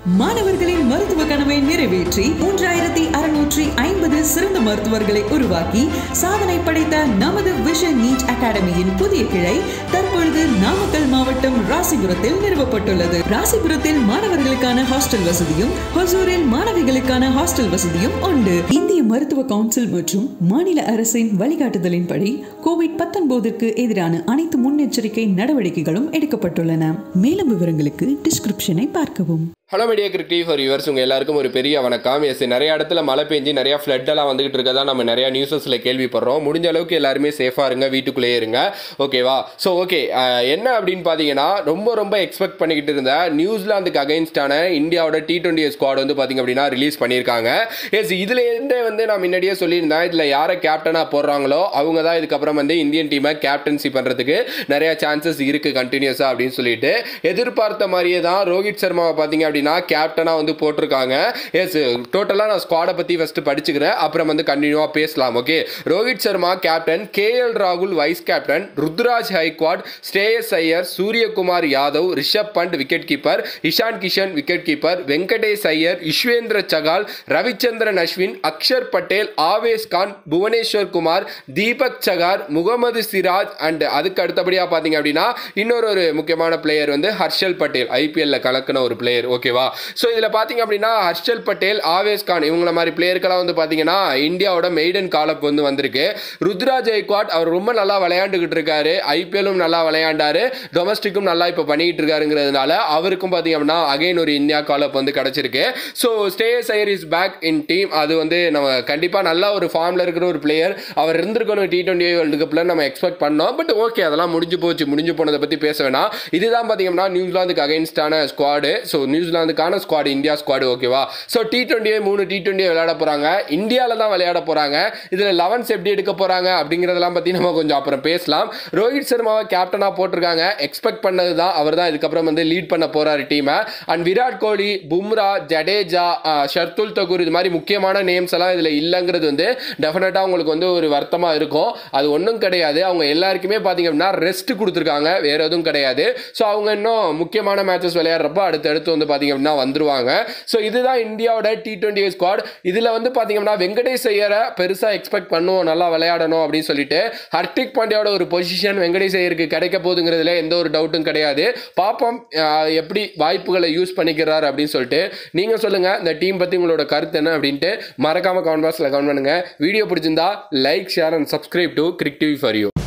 மாணவர்களின் மருத்துவ கனவை நிறைவேற்றி மூன்றாயிரத்தி அறுநூற்றி ஐம்பது சிறந்த மருத்துவர்களை உருவாக்கி சாதனை படைத்த நமது விஷன் நீட் அகாடமியின் புதிய கிளை தற்பொழுது நாமக்கல் மாவட்டம் ராசிபுரத்தில் நிறுவப்பட்டுள்ளது ராசிபுரத்தில் மாணவர்களுக்கான ஹாஸ்டல் வசதியும் ஹொசூரில் மாணவிகளுக்கான ஹாஸ்டல் வசதியும் உண்டு இந்திய மருத்துவ கவுன்சில் மற்றும் மாநில அரசின் வழிகாட்டுதலின்படி கோவிட் பத்தொன்பதிற்கு எதிரான அனைத்து முன்னெச்சரிக்கை நடவடிக்கைகளும் எடுக்கப்பட்டுள்ளன மேலும் விவரங்களுக்கு டிஸ்கிரிப்ஷனை பார்க்கவும் hello media cricket for yours உங்கள் எல்லாருக்கும் ஒரு பெரிய வணக்கம் எஸ் நிறைய இடத்துல மழை பெஞ்சு நிறைய ஃப்ளட் எல்லாம் வந்துகிட்டு இருக்கதா நம்ம நிறைய நியூஸஸில் கேள்விப்படுறோம் முடிஞ்ச அளவுக்கு எல்லாருமே சேஃபாக இருங்க வீட்டுக்குள்ளேயே இருங்க ஓகேவா ஸோ ஓகே என்ன அப்படின்னு பார்த்தீங்கன்னா ரொம்ப ரொம்ப எக்ஸ்பெக்ட் பண்ணிக்கிட்டு இருந்த நியூசிலாந்துக்கு அகைன்ஸ்டான இந்தியாவோட டி டுவெண்ட்டி ஸ்குவாட் வந்து பார்த்தீங்க அப்படின்னா ரிலீஸ் பண்ணியிருக்காங்க எஸ் இதுலேருந்தே வந்து நான் முன்னாடியே சொல்லியிருந்தேன் இதில் யாரை கேப்டனாக போடுறாங்களோ அவங்க தான் இதுக்கப்புறம் வந்து இந்தியன் டீமை கேப்டன்சி பண்ணுறதுக்கு நிறைய சான்சஸ் இருக்குது கண்டினியூஸாக அப்படின்னு சொல்லிட்டு எதிர்பார்த்த மாதிரியே தான் ரோஹித் சர்மாவை பார்த்தீங்க அப்படின்னா கேப்டனாக வந்து போட்டிருக்காங்க எஸ் டோட்டலாக நான் ஸ்குவாடை பற்றி ஃபஸ்ட்டு படிச்சுக்கிறேன் அப்புறம் வந்து கண்டினியூவாக பேசலாம் okay Rohit Sharma captain K L ராகுல் vice captain Ruturaj Gaikwad Shreyas Iyer Suryakumar Yadav Rishabh Pant wicket keeper Ishan Kishan wicket keeper Venkatesh Iyer Yuzvendra Chahal Ravichandran Ashwin Axar Patel Avesh Khan Bhuvneshwar Kumar Deepak Chahar Mohammed Siraj and அதுக்கு அடுத்தபடியாக பார்த்தீங்க அப்படின்னா இன்னொரு ஒரு முக்கியமான பிளேயர் வந்து ஹர்ஷல் பட்டேல் ஐபிஎல்ல கலக்கின ஒரு பிளேயர் ஓகேவா ஸோ இதில் பார்த்தீங்க அப்படின்னா ஹர்ஷல் பட்டேல் ஆவேஸ் கான் இவங்கள மாதிரி பிளேயருக்கெல்லாம் வந்து பார்த்தீங்கன்னா இந்தியாவோட மெய்டன் காலப் வந்து வந்திருக்கு ருத்ராஜ் ஐக்வாட் அவர் ரொம்ப நல்லா விளையாண்டுக்கிட்டு இருக்காரு ஐபிஎல்லும் நல்லா விளையாண்டாரு டொமஸ்டிக்கும் நல்லா இப்போ பண்ணிக்கிட்டு இருக்காருங்கிறதுனால அவருக்கும் பார்த்தீங்க அப்படின்னா அகைன் ஒரு இந்தியா காலப் வந்து கிடச்சிருக்கு so Shreyas Iyer is back in team அது வந்து நம்ம கண்டிப்பாக நல்ல ஒரு ஃபார்மில் இருக்கிற ஒரு பிளேயர் அவர் இருந்திருக்கணும் டி டுவெண்ட்டி வேர்ல்டு கப்பில் நம்ம எக்ஸ்பெக்ட் பண்ணோம் பட் ஓகே அதெல்லாம் முடிஞ்சு போச்சு முடிஞ்சு போனதை பற்றி பேச வேணாம் இதுதான் பார்த்தீங்கன்னா நியூசிலாந்துக்கு அகைன்ஸ்டான ஸ்குவாடு ஸோ நியூசிலாந்துக்கான ஸ்குவாடு இந்தியா ஸ்குவாடு ஓகேவா ஸோ டி டுவெண்ட்டியே மூணு டி டுவெண்ட்டியே விளையாட போகிறாங்க இந்தியாவில் தான் விளையாட போகிறாங்க இதில் லெவன்ஸ் எப்படி எடுக்க போகிறாங்க அப்படிங்கிறதெல்லாம் பற்றி நம்ம கொஞ்சம் அப்புறம் பேசலாம் ரோஹித் சர்மாவை கேப்டனாக போட்டிருக்காங்க எக்ஸ்பெக்ட் பண்ணது தான் அவர் தான் இதுக்கப்புறம் வந்து லீட் பண்ண போகிறாரு டீமை அண்ட் விராட் கோலி பும்ரா ஜடேஜா ஷர்துல் தகூர் இது மாதிரி முக்கியமான நேம்ஸ் எல்லாம் இதில் இல்லைங்கிறது வந்து டெஃபினட்டாக உங்களுக்கு வந்து ஒரு வருத்தமாக இருக்கும் அது ஒன்றும் கிடையாது அவங்க எல்லாருக்குமே பார்த்தீங்க அப்படின்னா ரெஸ்ட் கொடுத்துருக்காங்க வேற எதுவும் கிடையாது ஸோ அவங்க இன்னும் முக்கியமான மேட்சஸ் விளையாடுறப்போ அடுத்தடுத்து வந்து பார்த்தீங்க அப்படின்னா வந்துருவாங்க ஸோ இதுதான் இந்தியாவோட டி டுவெண்ட்டி ஸ்குவாட் இதில் வந்து பார்த்தீங்கன்னா வெங்கடேஷ் ஐயரை பெருசாக எக்ஸ்பெக்ட் பண்ணுவோம் நல்லா விளையாடணும் அப்படின்னு சொல்லிட்டு ஹர்திக் பாண்டியாவோட ஒரு பொசிஷன் வெங்கடேஷ் ஐயருக்கு கிடைக்க போகுதுங்கிறதுல எந்த ஒரு டவுட்டும் கிடையாது பார்ப்போம் அஹ், எப்படி வாய்ப்புகளை யூஸ் பண்ணிக்கிறார் அப்படின்னு சொல்லிட்டு நீங்கள் சொல்லுங்கள் இந்த டீம் பற்றி உங்களோட கருத்து என்ன அப்படின்ட்டு மறக்காம கமெண்ட் பாக்ஸில் கமெண்ட் பண்ணுங்கள் வீடியோ பிடிச்சிருந்தா like share and subscribe to cric TV for you